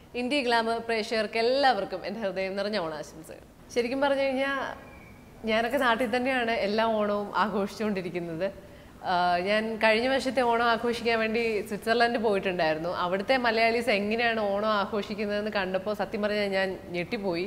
India glamour പ്രേക്ഷകർക്ക് എല്ലാവർക്കും എൻ്റെ ഹൃദയം നിറഞ്ഞ ഓണാശംസകൾ ശരിക്കും പറഞ്ഞു കഴിഞ്ഞാൽ ഞാനൊക്കെ നാട്ടിൽ തന്നെയാണ് എല്ലാ ഓണവും ആഘോഷിച്ചുകൊണ്ടിരിക്കുന്നത് ആഹ് ഞാൻ കഴിഞ്ഞ വർഷത്തെ ഓണം ആഘോഷിക്കാൻ വേണ്ടി സ്വിറ്റ്സർലൻഡ് പോയിട്ടുണ്ടായിരുന്നു അവിടുത്തെ മലയാളീസ് എങ്ങനെയാണ് ഓണം ആഘോഷിക്കുന്നതെന്ന് കണ്ടപ്പോൾ സത്യം പറഞ്ഞാൽ ഞാൻ ഞെട്ടിപ്പോയി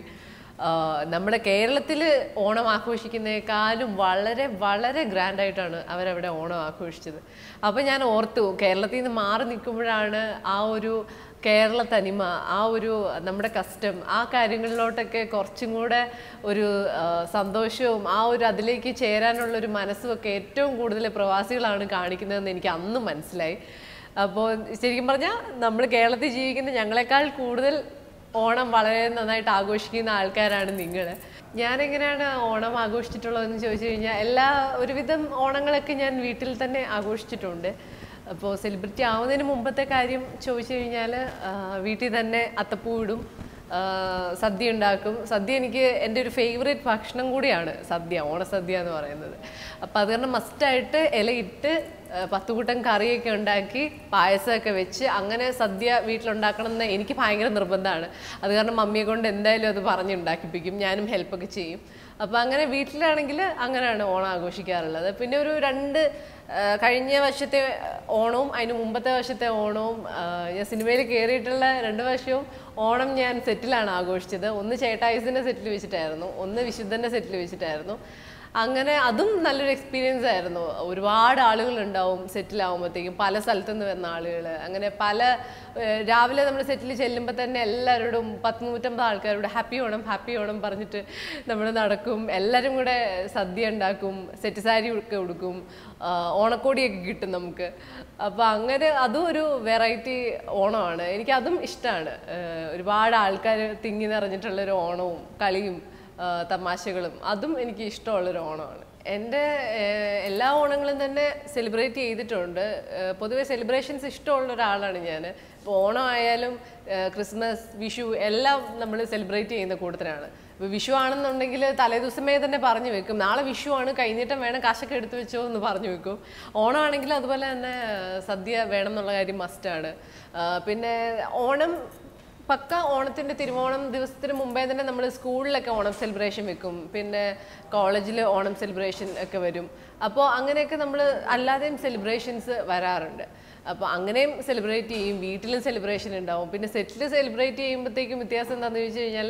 ആഹ് നമ്മുടെ കേരളത്തിൽ ഓണം ആഘോഷിക്കുന്നതിനേക്കാളും വളരെ വളരെ ഗ്രാൻഡായിട്ടാണ് അവരവിടെ ഓണം ആഘോഷിച്ചത് അപ്പോൾ ഞാൻ ഓർത്തു കേരളത്തിൽ നിന്ന് മാറി നിൽക്കുമ്പോഴാണ് ആ ഒരു കേരള തനിമ ആ ഒരു നമ്മുടെ കസ്റ്റം ആ കാര്യങ്ങളിലോട്ടൊക്കെ കുറച്ചും കൂടെ ഒരു ആ, സന്തോഷവും ആ ഒരു അതിലേക്ക് ചേരാനുള്ള ഒരു മനസ്സുമൊക്കെ ഏറ്റവും കൂടുതൽ പ്രവാസികളാണ് കാണിക്കുന്നതെന്ന് എനിക്ക് അന്ന് മനസ്സിലായി അപ്പോൾ ശരിക്കും പറഞ്ഞാൽ നമ്മൾ കേരളത്തിൽ ജീവിക്കുന്ന ഞങ്ങളെക്കാൾ കൂടുതൽ ഓണം വളരെ നന്നായിട്ട് ആഘോഷിക്കുന്ന ആൾക്കാരാണ് നിങ്ങൾ ഞാനെങ്ങനെയാണ് ഓണം ആഘോഷിച്ചിട്ടുള്ളതെന്ന് ചോദിച്ചു കഴിഞ്ഞാൽ എല്ലാ ഒരുവിധം ഓണങ്ങളൊക്കെ ഞാൻ വീട്ടിൽ തന്നെ ആഘോഷിച്ചിട്ടുണ്ട് അപ്പോൾ സെലിബ്രിറ്റി ആവുന്നതിന് മുമ്പത്തെ കാര്യം ചോദിച്ചു കഴിഞ്ഞാൽ വീട്ടിൽ തന്നെ അത്തപ്പൂ ഇടും ആ, സദ്യ ഉണ്ടാക്കും സദ്യ എനിക്ക് എൻ്റെ ഒരു ഫേവറേറ്റ് ഭക്ഷണം കൂടിയാണ് സദ്യ ഓണസദ്യ എന്ന് പറയുന്നത് അപ്പം അത് കാരണം മസ്റ്റായിട്ട് ഇലയിട്ട് ആ, പത്ത് കൂട്ടം കറിയൊക്കെ ഉണ്ടാക്കി പായസമൊക്കെ വെച്ച് അങ്ങനെ സദ്യ വീട്ടിലുണ്ടാക്കണം എന്ന് എനിക്ക് ഭയങ്കര നിർബന്ധമാണ് അത് കാരണം മമ്മിയെ കൊണ്ട് എന്തായാലും അത് പറഞ്ഞ് ഉണ്ടാക്കിപ്പിക്കും ഞാനും ഹെൽപ്പൊക്കെ ചെയ്യും അപ്പോൾ അങ്ങനെ വീട്ടിലാണെങ്കിൽ അങ്ങനെയാണ് ഓണം ആഘോഷിക്കാറുള്ളത് പിന്നെ ഒരു രണ്ട് ആ, കഴിഞ്ഞ വർഷത്തെ ഓണവും അതിന് മുമ്പത്തെ വർഷത്തെ ഓണവും ആ, ഞാൻ സിനിമയിൽ കയറിയിട്ടുള്ള രണ്ട് വർഷവും ഓണം ഞാൻ സെറ്റിലാണ് ആഘോഷിച്ചത് ഒന്ന് ചേട്ടായുസിൻ്റെ സെറ്റിൽ വെച്ചിട്ടായിരുന്നു ഒന്ന് വിശുദ്ധൻ്റെ സെറ്റിൽ വെച്ചിട്ടായിരുന്നു അങ്ങനെ അതും നല്ലൊരു എക്സ്പീരിയൻസ് ആയിരുന്നു ഒരുപാട് ആളുകൾ ഉണ്ടാവും സെറ്റിലാവുമ്പോഴത്തേക്കും പല സ്ഥലത്തു നിന്ന് വരുന്ന ആളുകൾ അങ്ങനെ പല ഏഹ്, രാവിലെ നമ്മൾ സെറ്റിൽ ചെല്ലുമ്പോൾ തന്നെ എല്ലാവരോടും പത്ത് നൂറ്റമ്പത് ആൾക്കാരോട് ഹാപ്പി ഓണം ഹാപ്പി ഓണം പറഞ്ഞിട്ട് നമ്മൾ നടക്കും എല്ലാവരും കൂടെ സദ്യ ഉണ്ടാക്കും സെറ്റ് സാരി ഒക്കെ ഉടുക്കും ആ, ഓണക്കോടിയൊക്കെ കിട്ടും നമുക്ക് അപ്പോൾ അങ്ങനെ അതും ഒരു വെറൈറ്റി ഓണമാണ് എനിക്ക് അതും ഇഷ്ടമാണ് ഒരുപാട് ആൾക്കാർ തിങ്ങി നിറഞ്ഞിട്ടുള്ളൊരു ഓണവും കളിയും ആ, തമാശകളും അതും എനിക്ക് ഇഷ്ടമുള്ളൊരു ഓണമാണ് എൻ്റെ ഏഹ്, എല്ലാ ഓണങ്ങളും തന്നെ സെലിബ്രേറ്റ് ചെയ്തിട്ടുണ്ട് ഏഹ്, പൊതുവെ സെലിബ്രേഷൻസ് ഇഷ്ടമുള്ള ഒരാളാണ് ഞാൻ ഇപ്പോൾ ഓണം ആയാലും ഏഹ്, ക്രിസ്മസ് വിഷു എല്ലാം നമ്മൾ സെലിബ്രേറ്റ് ചെയ്യുന്ന കൂട്ടത്തിലാണ് ഇപ്പോൾ വിഷു ആണെന്നുണ്ടെങ്കിൽ തലേദിവസമേ തന്നെ പറഞ്ഞു വെക്കും നാളെ വിഷു ആണ് കഴിഞ്ഞിട്ടും വേണം കാശൊക്കെ എടുത്തു വെച്ചോ എന്ന് പറഞ്ഞു വെക്കും ഓണമാണെങ്കിൽ അതുപോലെ തന്നെ ഏഹ്, സദ്യ വേണം എന്നുള്ള കാര്യം മസ്റ്റാണ് പിന്നെ ഓണം പക്ക ഓണത്തിന്റെ തിരുവോണം ദിവസത്തിന് മുമ്പേ തന്നെ നമ്മൾ സ്കൂളിലൊക്കെ ഓണം സെലിബ്രേഷൻ വെക്കും പിന്നെ കോളേജിൽ ഓണം സെലിബ്രേഷൻ ഒക്കെ വരും അപ്പോൾ അങ്ങനെയൊക്കെ നമ്മൾ അല്ലാതെയും സെലിബ്രേഷൻസ് വരാറുണ്ട് അപ്പോൾ അങ്ങനെയും സെലിബ്രേറ്റ് ചെയ്യും വീട്ടിലും സെലിബ്രേഷൻ ഉണ്ടാവും പിന്നെ സെറ്റിൽ സെലിബ്രേറ്റ് ചെയ്യുമ്പോഴത്തേക്കും വ്യത്യാസം എന്താണെന്ന് ചോദിച്ചു കഴിഞ്ഞാൽ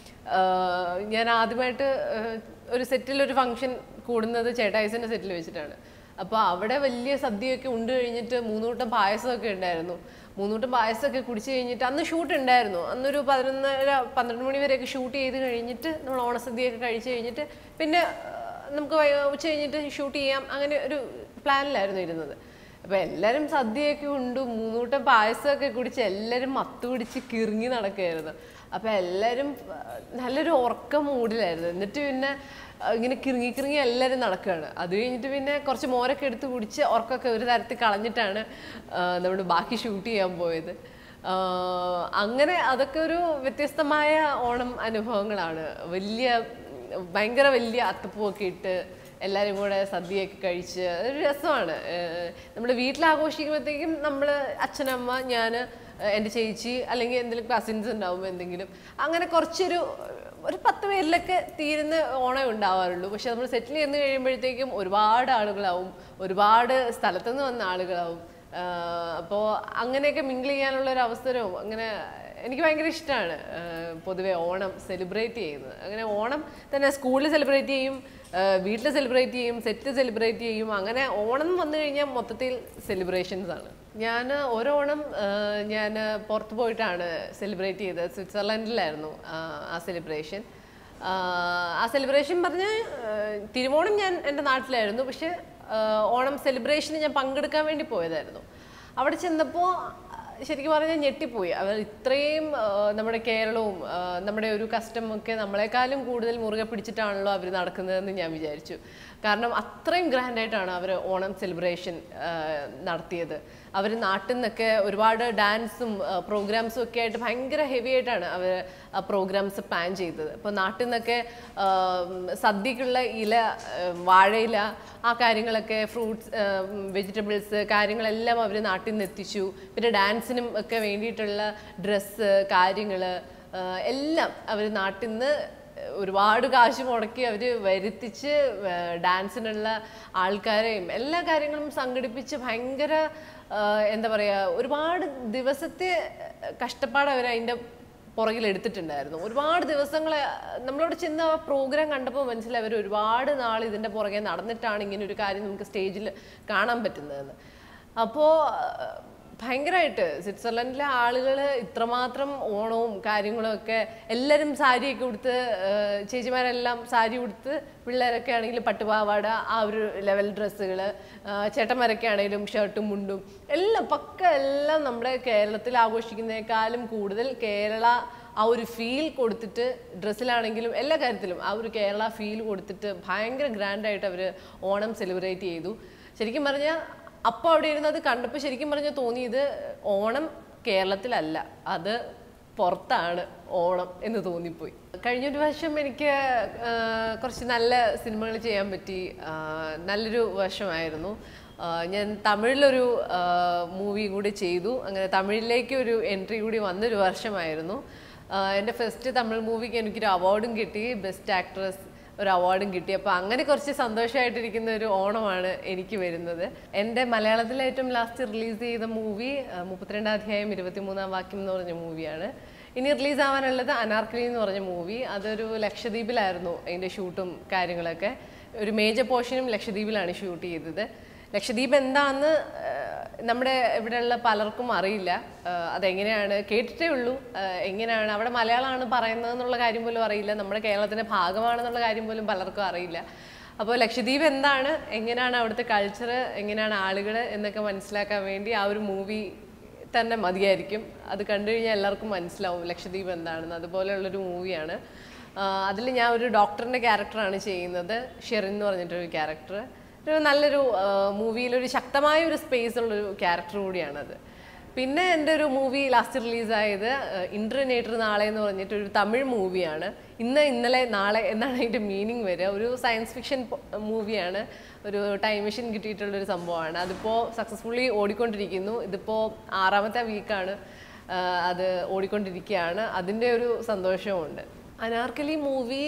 ഞാൻ ആദ്യമായിട്ട് ആഹ്, ഒരു സെറ്റിൽ ഒരു ഫംഗ്ഷൻ കൂടുന്നത് ചേട്ടായിസിൻ്റെ സെറ്റിൽ വെച്ചിട്ടാണ് അപ്പോൾ അവിടെ വലിയ സദ്യയൊക്കെ ഉണ്ട് കഴിഞ്ഞിട്ട് മൂന്നൂട്ടം പായസമൊക്കെ ഉണ്ടായിരുന്നു മൂന്നൂട്ടം പായസമൊക്കെ കുടിച്ച് കഴിഞ്ഞിട്ട് അന്ന് ഷൂട്ട് ഉണ്ടായിരുന്നു അന്നൊരു പതിനൊന്നര പന്ത്രണ്ട് മണി വരെയൊക്കെ ഷൂട്ട് ചെയ്ത് കഴിഞ്ഞിട്ട് നമ്മൾ ഓണസദ്യയൊക്കെ കഴിച്ച് കഴിഞ്ഞിട്ട് പിന്നെ ആ, നമുക്ക് വൈ- ഉച്ച കഴിഞ്ഞിട്ട് ഷൂട്ട് ചെയ്യാം അങ്ങനെ ഒരു പ്ലാനിലായിരുന്നു ഇരുന്നത് അപ്പോൾ എല്ലാവരും സദ്യയൊക്കെ ഉണ്ട് മൂന്നൂട്ടം പായസമൊക്കെ കുടിച്ച് എല്ലാവരും മത്ത് പിടിച്ച് കിറങ്ങി നടക്കുകയായിരുന്നു അപ്പോൾ എല്ലാവരും ആ, നല്ലൊരു ഉറക്കം മൂഡിലായിരുന്നു എന്നിട്ട് പിന്നെ ആ, ഇങ്ങനെ കിറങ്ങി കിറങ്ങി എല്ലാവരും നടക്കുകയാണ് അത് കഴിഞ്ഞിട്ട് പിന്നെ കുറച്ച് മോരൊക്കെ എടുത്ത് കുടിച്ച് ഉറക്കമൊക്കെ ഒരു തരത്തിൽ കളഞ്ഞിട്ടാണ് നമ്മൾ ബാക്കി ഷൂട്ട് ചെയ്യാൻ പോയത് ആ, അങ്ങനെ അതൊക്കെ ഒരു വ്യത്യസ്തമായ ഓണം അനുഭവങ്ങളാണ് വലിയ ഭയങ്കര വലിയ അത്തപ്പൂവൊക്കെ ഇട്ട് എല്ലാവരും കൂടെ സദ്യയൊക്കെ കഴിച്ച് അതൊരു രസമാണ് നമ്മൾ വീട്ടിൽ ആഘോഷിക്കുമ്പോഴത്തേക്കും നമ്മൾ അച്ഛനമ്മ ഞാൻ എൻ്റെ ചേച്ചി അല്ലെങ്കിൽ എന്തെങ്കിലും കസിൻസ് ഉണ്ടാവും എന്തെങ്കിലും അങ്ങനെ കുറച്ചൊരു ഒരു പത്ത് പേരിലൊക്കെ തീരുന്ന ഓണം ഉണ്ടാവാറുള്ളൂ പക്ഷെ നമ്മൾ സെറ്റിൽ ചെയ്ത് കഴിയുമ്പോഴത്തേക്കും ഒരുപാട് ആളുകളാവും ഒരുപാട് സ്ഥലത്തുനിന്ന് വന്ന ആളുകളാവും അപ്പോൾ അങ്ങനെയൊക്കെ മിങ്കിൾ ചെയ്യാനുള്ള ഒരു അവസരവും അങ്ങനെ എനിക്ക് ഭയങ്കര ഇഷ്ടമാണ് പൊതുവെ ഓണം സെലിബ്രേറ്റ് ചെയ്യുന്നത് അങ്ങനെ ഓണം തന്നെ സ്കൂളിൽ സെലിബ്രേറ്റ് ചെയ്യും വീട്ടിൽ സെലിബ്രേറ്റ് ചെയ്യും സെറ്റ് സെലിബ്രേറ്റ് ചെയ്യും അങ്ങനെ ഓണം വന്നു കഴിഞ്ഞാൽ മൊത്തത്തിൽ സെലിബ്രേഷൻസ് ആണ് ഞാൻ ഓരോ ഓണം ഞാൻ പുറത്ത് പോയിട്ടാണ് സെലിബ്രേറ്റ് ചെയ്തത് സ്വിറ്റ്സർലൻഡിലായിരുന്നു ആ, ആ സെലിബ്രേഷൻ ആ സെലിബ്രേഷൻ പറഞ്ഞ് തിരുവോണം ഞാൻ എൻ്റെ നാട്ടിലായിരുന്നു പക്ഷെ ആ, ഓണം സെലിബ്രേഷന് ഞാൻ പങ്കെടുക്കാൻ വേണ്ടി പോയതായിരുന്നു അവിടെ ചെന്നപ്പോൾ ശരിക്കും പറഞ്ഞാൽ ഞെട്ടിപ്പോയി അവർ ഇത്രയും ആ, നമ്മുടെ കേരളവും ആ, നമ്മുടെ ഒരു കസ്റ്റമൊക്കെ നമ്മളെക്കാളും കൂടുതൽ മുറുകെ പിടിച്ചിട്ടാണല്ലോ അവർ നടക്കുന്നതെന്ന് ഞാൻ വിചാരിച്ചു കാരണം അത്രയും ഗ്രാൻഡായിട്ടാണ് അവർ ഓണം സെലിബ്രേഷൻ നടത്തിയത് അവർ നാട്ടിൽ നിന്നൊക്കെ ഒരുപാട് ഡാൻസും പ്രോഗ്രാംസും ഒക്കെ ആയിട്ട് ഭയങ്കര ഹെവി ആയിട്ടാണ് അവർ ആ പ്രോഗ്രാംസ് പ്ലാൻ ചെയ്തത് അപ്പോൾ നാട്ടിൽ നിന്നൊക്കെ ആ, സദ്യക്കുള്ള ഇല ആ, വാഴയില ആ കാര്യങ്ങളൊക്കെ ഫ്രൂട്ട്സ് വെജിറ്റബിൾസ് കാര്യങ്ങളെല്ലാം അവർ നാട്ടിൽ നിന്ന് എത്തിച്ചു പിന്നെ ഡാൻസ് ഡാൻസിനും ഒക്കെ വേണ്ടിയിട്ടുള്ള ഡ്രസ്സ് കാര്യങ്ങൾ എല്ലാം അവർ നാട്ടിൽ നിന്ന് ഒരുപാട് കാശ് മുടക്കി അവർ വരുത്തിച്ച് ഏർ ഡാൻസിനുള്ള ആൾക്കാരെയും എല്ലാ കാര്യങ്ങളും സംഘടിപ്പിച്ച് ഭയങ്കര ഏർ എന്താ പറയുക ഒരുപാട് ദിവസത്തെ കഷ്ടപ്പാട് അവർ അതിൻ്റെ പുറകിൽ എടുത്തിട്ടുണ്ടായിരുന്നു ഒരുപാട് ദിവസങ്ങൾ നമ്മളോട് ചെന്ന് ആ പ്രോഗ്രാം കണ്ടപ്പോൾ മനസ്സിലായി അവർ ഒരുപാട് നാൾ ഇതിൻ്റെ പുറകെ നടന്നിട്ടാണ് ഇങ്ങനെ ഒരു കാര്യം നമുക്ക് സ്റ്റേജിൽ കാണാൻ പറ്റുന്നതെന്ന് അപ്പോൾ ഭയങ്കരമായിട്ട് സ്വിറ്റ്സർലൻഡിലെ ആളുകൾ ഇത്രമാത്രം ഓണവും കാര്യങ്ങളും ഒക്കെ എല്ലാവരും സാരിയൊക്കെ ഉടുത്ത് ഏഹ് ചേച്ചിമാരെല്ലാം സാരി ഉടുത്ത് പിള്ളേരൊക്കെ ആണെങ്കിൽ പട്ടുപാവാട ആ ഒരു ലെവൽ ഡ്രസ്സുകൾ ചേട്ടന്മാരൊക്കെ ആണെങ്കിലും ഷർട്ടും മുണ്ടും എല്ലാം പക്ക എല്ലാം നമ്മുടെ കേരളത്തിൽ ആഘോഷിക്കുന്നതിനേക്കാളും കൂടുതൽ കേരള ആ ഒരു ഫീൽ കൊടുത്തിട്ട് ഡ്രസ്സിലാണെങ്കിലും എല്ലാ കാര്യത്തിലും ആ ഒരു കേരള ഫീൽ കൊടുത്തിട്ട് ഭയങ്കര ഗ്രാൻഡായിട്ട് അവർ ഓണം സെലിബ്രേറ്റ് ചെയ്തു ശരിക്കും പറഞ്ഞാൽ അപ്പോൾ അവിടെ ഇരുന്നത് കണ്ടപ്പോൾ ശരിക്കും പറഞ്ഞാൽ തോന്നിയത് ഓണം കേരളത്തിലല്ല അത് പുറത്താണ് ഓണം എന്ന് തോന്നിപ്പോയി കഴിഞ്ഞൊരു വർഷം എനിക്ക് ആ, കുറച്ച് നല്ല സിനിമകൾ ചെയ്യാൻ പറ്റി ആ, നല്ലൊരു വർഷമായിരുന്നു ആ, ഞാൻ തമിഴിലൊരു മൂവി കൂടി ചെയ്തു അങ്ങനെ തമിഴിലേക്ക് ഒരു എൻട്രി കൂടി വന്നൊരു വർഷമായിരുന്നു ആ, എൻ്റെ ഫസ്റ്റ് തമിഴ് മൂവിക്ക് എനിക്കൊരു അവാർഡും കിട്ടി ബെസ്റ്റ് ആക്ട്രസ് ഒരു അവാർഡും കിട്ടി അപ്പോൾ അങ്ങനെ കുറച്ച് സന്തോഷമായിട്ടിരിക്കുന്ന ഒരു ഓണമാണ് എനിക്ക് വരുന്നത് എൻ്റെ മലയാളത്തിലെ ഏറ്റവും ലാസ്റ്റ് റിലീസ് ചെയ്ത മൂവി മുപ്പത്തിരണ്ടാം അധ്യായം ഇരുപത്തിമൂന്നാം വാക്യം എന്ന് പറഞ്ഞ മൂവിയാണ് ഇനി റിലീസ് ആവാനുള്ളത് അനാർക്കലി എന്ന് പറഞ്ഞ മൂവി അതൊരു ലക്ഷദ്വീപിലായിരുന്നു അതിൻ്റെ ഷൂട്ടും കാര്യങ്ങളൊക്കെ ഒരു മേജർ പോർഷനും ലക്ഷദ്വീപിലാണ് ഷൂട്ട് ചെയ്തത് ലക്ഷദ്വീപ് എന്താന്ന് ഏഹ്, നമ്മുടെ ഇവിടെയുള്ള പലർക്കും അറിയില്ല ഏഹ്, അതെങ്ങനെയാണ് കേട്ടിട്ടേ ഉള്ളൂ ഏഹ്, എങ്ങനെയാണ് അവിടെ മലയാളമാണ് പറയുന്നത് എന്നുള്ള കാര്യം പോലും അറിയില്ല നമ്മുടെ കേരളത്തിന്റെ ഭാഗമാണെന്നുള്ള കാര്യം പോലും പലർക്കും അറിയില്ല അപ്പോൾ ലക്ഷദ്വീപ് എന്താണ് എങ്ങനെയാണ് അവിടുത്തെ കൾച്ചർ എങ്ങനെയാണ് ആളുകൾ എന്നൊക്കെ മനസ്സിലാക്കാൻ വേണ്ടി ആ ഒരു മൂവി തന്നെ മതിയായിരിക്കും അത് കണ്ടു കഴിഞ്ഞാൽ എല്ലാവർക്കും മനസ്സിലാവും ലക്ഷദ്വീപ് എന്താണെന്ന് അതുപോലെയുള്ളൊരു മൂവിയാണ് അതിൽ ഞാൻ ഒരു ഡോക്ടറിൻ്റെ ക്യാരക്ടറാണ് ചെയ്യുന്നത് ഷെറിൻ എന്ന് പറഞ്ഞിട്ടൊരു ക്യാരക്ടർ ഒരു നല്ലൊരു മൂവിയിൽ ഒരു ശക്തമായ ഒരു സ്പേസ് ഉള്ളൊരു ക്യാരക്ടർ കൂടിയാണത് പിന്നെ എൻ്റെ ഒരു മൂവി ലാസ്റ്റ് റിലീസായത് ഇൻ്റർനേറ്റർ നാളെ എന്ന് പറഞ്ഞിട്ട് ഒരു തമിഴ് മൂവിയാണ് ഇന്ന് ഇന്നലെ നാളെ എന്നാണ് അതിൻ്റെ മീനിങ് വരിക ഒരു സയൻസ് ഫിക്ഷൻ മൂവിയാണ് ഒരു ടൈം മെഷീൻ കിട്ടിയിട്ടുള്ള ഒരു സംഭവമാണ് അതിപ്പോൾ സക്സസ്ഫുള്ളി ഓടിക്കൊണ്ടിരിക്കുന്നു ഇതിപ്പോൾ ആറാമത്തെ വീക്കാണ് അത് ഓടിക്കൊണ്ടിരിക്കുകയാണ് അതിൻ്റെ ഒരു സന്തോഷമുണ്ട് അനാർക്കലി മൂവി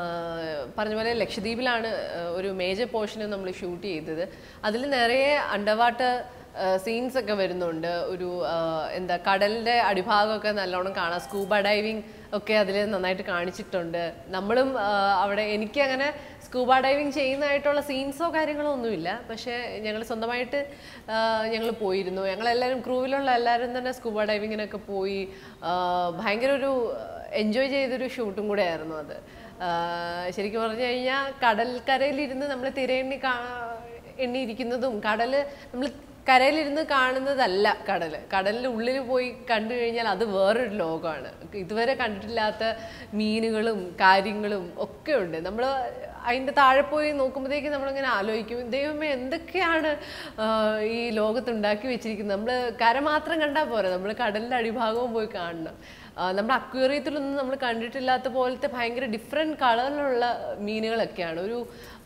പറഞ്ഞ പോലെ ലക്ഷദ്വീപിലാണ് ആ, ഒരു മേജർ പോർഷന് നമ്മൾ ഷൂട്ട് ചെയ്തത് അതിൽ നിറയെ അണ്ടർ വാട്ടർ സീൻസ് ഒക്കെ വരുന്നുണ്ട് ഒരു ആ, എന്താ കടലിൻ്റെ അടിഭാഗമൊക്കെ നല്ലോണം കാണാം സ്കൂബ ഡൈവിങ് ഒക്കെ അതിൽ നന്നായിട്ട് കാണിച്ചിട്ടുണ്ട് നമ്മളും ആ, അവിടെ എനിക്ക് അങ്ങനെ സ്കൂബ ഡൈവിങ് ചെയ്യുന്നതായിട്ടുള്ള സീൻസോ കാര്യങ്ങളോ ഒന്നുമില്ല പക്ഷേ ഞങ്ങൾ സ്വന്തമായിട്ട് ഞങ്ങൾ പോയിരുന്നു ഞങ്ങളെല്ലാവരും ക്രൂവിലുള്ള എല്ലാവരും തന്നെ സ്കൂബ ഡൈവിങ്ങിനൊക്കെ പോയി ആ, ഭയങ്കര ഒരു എൻജോയ് ചെയ്തൊരു ഷൂട്ടും കൂടെ ആയിരുന്നു അത് ആ, ശരിക്കും പറഞ്ഞു കഴിഞ്ഞാൽ കടൽക്കരയിലിരുന്ന് നമ്മൾ തിരയെണ്ണി കാ എണ്ണിയിരിക്കുന്നതും കടൽ നമ്മൾ കരയിലിരുന്ന് കാണുന്നതല്ല കടൽ കടലിൻ്റെ ഉള്ളിൽ പോയി കണ്ടു കഴിഞ്ഞാൽ അത് വേറൊരു ലോകമാണ് ഇതുവരെ കണ്ടിട്ടില്ലാത്ത മീനുകളും കാര്യങ്ങളും ഒക്കെ ഉണ്ട് നമ്മൾ അതിൻ്റെ താഴെ പോയി നോക്കുമ്പോഴത്തേക്ക് നമ്മളിങ്ങനെ ആലോചിക്കും ദൈവമേ എന്തൊക്കെയാണ് ആ, ഈ ലോകത്ത് ഉണ്ടാക്കി വെച്ചിരിക്കുന്നത് നമ്മൾ കര മാത്രം കണ്ടാൽ പോരാ നമ്മൾ കടലിൻ്റെ അടിഭാഗവും പോയി കാണണം ആ, നമ്മുടെ അക്വേറിയത്തിലൊന്നും നമ്മൾ കണ്ടിട്ടില്ലാത്ത പോലത്തെ ഭയങ്കര ഡിഫറെൻറ്റ് കളറിലുള്ള മീനുകളൊക്കെയാണ് ഒരു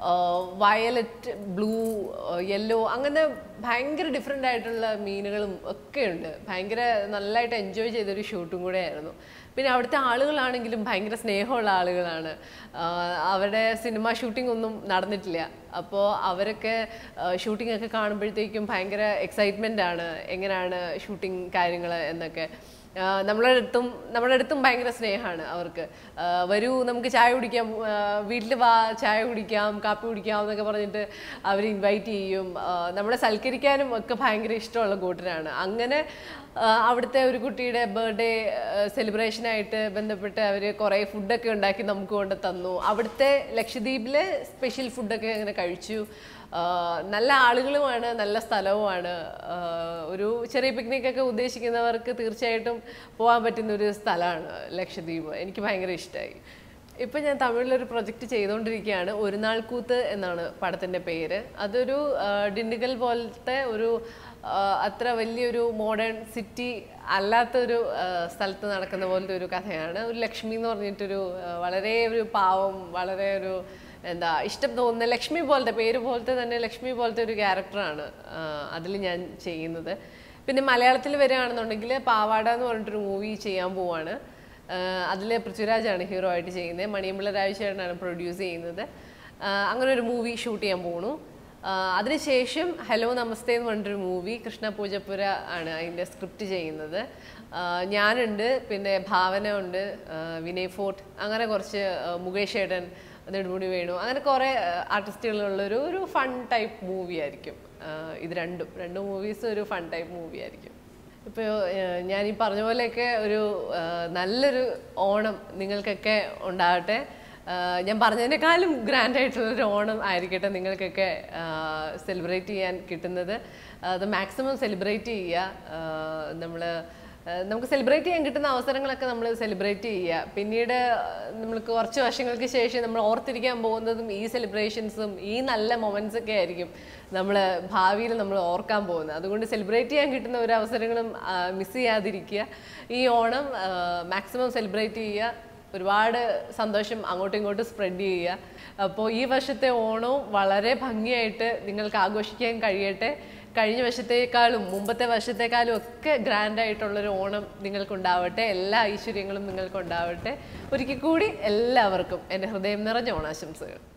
വയലറ്റ് ബ്ലൂ യെല്ലോ അങ്ങനെ ഭയങ്കര ഡിഫറെൻ്റ് ആയിട്ടുള്ള മീനുകളും ഒക്കെ ഉണ്ട് ഭയങ്കര നല്ലതായിട്ട് എൻജോയ് ചെയ്തൊരു ഷൂട്ടും കൂടെ ആയിരുന്നു പിന്നെ അവിടുത്തെ ആളുകളാണെങ്കിലും ഭയങ്കര സ്നേഹമുള്ള ആളുകളാണ് ആ, അവരുടെ സിനിമ ഷൂട്ടിംഗ് ഒന്നും നടന്നിട്ടില്ല അപ്പോൾ അവരൊക്കെ ഷൂട്ടിംഗ് ഒക്കെ കാണുമ്പോഴത്തേക്കും ഭയങ്കര എക്സൈറ്റ്മെൻ്റ് ആണ് എങ്ങനെയാണ് ഷൂട്ടിംഗ് കാര്യങ്ങൾ എന്നൊക്കെ ആ, നമ്മളെ അടുത്തും നമ്മുടെ അടുത്തും ഭയങ്കര സ്നേഹമാണ് അവർക്ക് ആ, വരൂ നമുക്ക് ചായ കുടിക്കാം വീട്ടിൽ വാ ചായ കുടിക്കാം കാപ്പി കുടിക്കാം എന്നൊക്കെ പറഞ്ഞിട്ട് അവർ ഇൻവൈറ്റ് ചെയ്യും ആ, നമ്മളെ സൽക്കരിക്കാനും ഒക്കെ ഭയങ്കര ഇഷ്ടമുള്ള കൂട്ടരാണ് അങ്ങനെ ആ, അവിടുത്തെ ഒരു കുട്ടിയുടെ ബർത്ത്ഡേ സെലിബ്രേഷനായിട്ട് ബന്ധപ്പെട്ട് അവർ കുറേ ഫുഡൊക്കെ ഉണ്ടാക്കി നമുക്ക് കൊണ്ട് തന്നു അവിടുത്തെ ലക്ഷദ്വീപിലെ സ്പെഷ്യൽ ഫുഡൊക്കെ അങ്ങനെ കഴിച്ചു ആ, നല്ല ആളുകളുമാണ് നല്ല സ്ഥലവുമാണ് ആ, ഒരു ചെറിയ പിക്നിക്കൊക്കെ ഉദ്ദേശിക്കുന്നവർക്ക് തീർച്ചയായിട്ടും പോകാൻ പറ്റുന്ന ഒരു സ്ഥലമാണ് ലക്ഷദ്വീപ് എനിക്ക് ഭയങ്കര ഇഷ്ടമായി ഇപ്പം ഞാൻ തമിഴിലൊരു പ്രൊജക്റ്റ് ചെയ്തുകൊണ്ടിരിക്കുകയാണ് ഒരു നാൾ കൂത്ത് എന്നാണ് പടത്തിൻ്റെ പേര് അതൊരു ആ, ഡിണ്ടിഗൽ പോലത്തെ ഒരു ആ, അത്ര വലിയൊരു മോഡേൺ സിറ്റി അല്ലാത്തൊരു ആ, സ്ഥലത്ത് നടക്കുന്ന പോലത്തെ ഒരു കഥയാണ് ഒരു ലക്ഷ്മി എന്ന് പറഞ്ഞിട്ടൊരു ആ, വളരെ ഒരു പാവം വളരെ ഒരു എന്താ ഇഷ്ടം തോന്നുന്ന ലക്ഷ്മി പോലത്തെ പേര് പോലത്തെ തന്നെ ലക്ഷ്മി പോലത്തെ ഒരു ക്യാരക്ടറാണ് അതിൽ ഞാൻ ചെയ്യുന്നത് പിന്നെ മലയാളത്തിൽ വരികയാണെന്നുണ്ടെങ്കിൽ പാവാട എന്ന് പറഞ്ഞിട്ടൊരു മൂവി ചെയ്യാൻ പോവാണ് അതിൽ പൃഥ്വിരാജാണ് ഹീറോ ആയിട്ട് ചെയ്യുന്നത് മണിയമ്പിള്ള രാജശേഖരനാണ് പ്രൊഡ്യൂസ് ചെയ്യുന്നത് ആ, അങ്ങനെ ഒരു മൂവി ഷൂട്ട് ചെയ്യാൻ പോണു ആ, അതിനുശേഷം ഹലോ നമസ്തേ എന്ന് പറഞ്ഞിട്ടൊരു മൂവി കൃഷ്ണ പൂജപ്പുര ആണ് അതിൻ്റെ സ്ക്രിപ്റ്റ് ചെയ്യുന്നത് ആ, ഞാനുണ്ട് പിന്നെ ഭാവന ഉണ്ട് ആ, വിനയ് ഫോർട്ട് അങ്ങനെ കുറച്ച് ആ, മുകേഷ് ഏട്ടൻ നെടുമുടി വേണു അങ്ങനെ കുറേ ആർട്ടിസ്റ്റുകളുള്ളൊരു ഒരു ഫൺ ടൈപ്പ് മൂവി ആയിരിക്കും ആ, ഇത് രണ്ടും രണ്ട് മൂവീസ് ഒരു ഫൺ ടൈപ്പ് മൂവി ആയിരിക്കും ഇപ്പോൾ ഞാൻ ഈ പറഞ്ഞ പോലെയൊക്കെ ഒരു ആ, നല്ലൊരു ഓണം നിങ്ങൾക്കൊക്കെ ഉണ്ടാകട്ടെ ആ, ഞാൻ പറഞ്ഞതിനേക്കാളും ഗ്രാൻഡ് ആയിട്ടുള്ളൊരു ഓണം ആയിരിക്കട്ടെ നിങ്ങൾക്കൊക്കെ സെലിബ്രേറ്റ് ചെയ്യാൻ കിട്ടുന്നത് അത് മാക്സിമം സെലിബ്രേറ്റ് ചെയ്യുക നമ്മൾ നമുക്ക് സെലിബ്രേറ്റ് ചെയ്യാൻ കിട്ടുന്ന അവസരങ്ങളൊക്കെ നമ്മൾ സെലിബ്രേറ്റ് ചെയ്യുക പിന്നീട് നമ്മൾക്ക് കുറച്ച് വർഷങ്ങൾക്ക് ശേഷം നമ്മൾ ഓർത്തിരിക്കാൻ പോകുന്നതും ഈ സെലിബ്രേഷൻസും ഈ നല്ല മൊമെന്റ്സ് ഒക്കെ ആയിരിക്കും നമ്മൾ ഭാവിയിൽ നമ്മൾ ഓർക്കാൻ പോകുന്നത് അതുകൊണ്ട് സെലിബ്രേറ്റ് ചെയ്യാൻ കിട്ടുന്ന ഒരു അവസരങ്ങളും മിസ് ചെയ്യാതിരിക്കുക ഈ ഓണം മാക്സിമം സെലിബ്രേറ്റ് ചെയ്യുക ഒരുപാട് സന്തോഷം അങ്ങോട്ടും ഇങ്ങോട്ടും സ്പ്രെഡ് ചെയ്യുക അപ്പോൾ ഈ വർഷത്തെ ഓണവും വളരെ ഭംഗിയായിട്ട് നിങ്ങൾക്ക് ആഘോഷിക്കാൻ കഴിയട്ടെ കഴിഞ്ഞ വർഷത്തേക്കാളും മുമ്പത്തെ വർഷത്തേക്കാളും ഒക്കെ ഗ്രാൻഡ് ആയിട്ടുള്ളൊരു ഓണം നിങ്ങൾക്കുണ്ടാവട്ടെ എല്ലാ ഐശ്വര്യങ്ങളും നിങ്ങൾക്കുണ്ടാവട്ടെ ഒരിക്കൽ കൂടി എല്ലാവർക്കും എൻ്റെ ഹൃദയം നിറഞ്ഞ ഓണാശംസകൾ